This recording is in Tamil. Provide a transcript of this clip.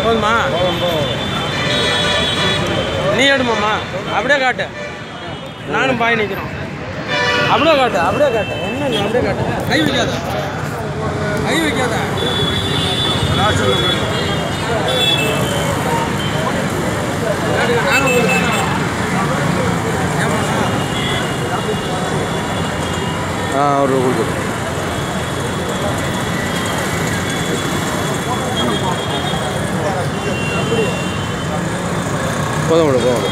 போதுமா போதும் போதும் நீ எடுமாம்மா அப்படியே காட்டு நானும் பாய் நிற்கிறோம் அப்படியே காட்டு அப்படியே காட்டு என்ன அப்படியே காட்டு கை வைக்காத கை வைக்காத ஆ ஒரு கொடுக்குது போதும் விடு போதும் விடு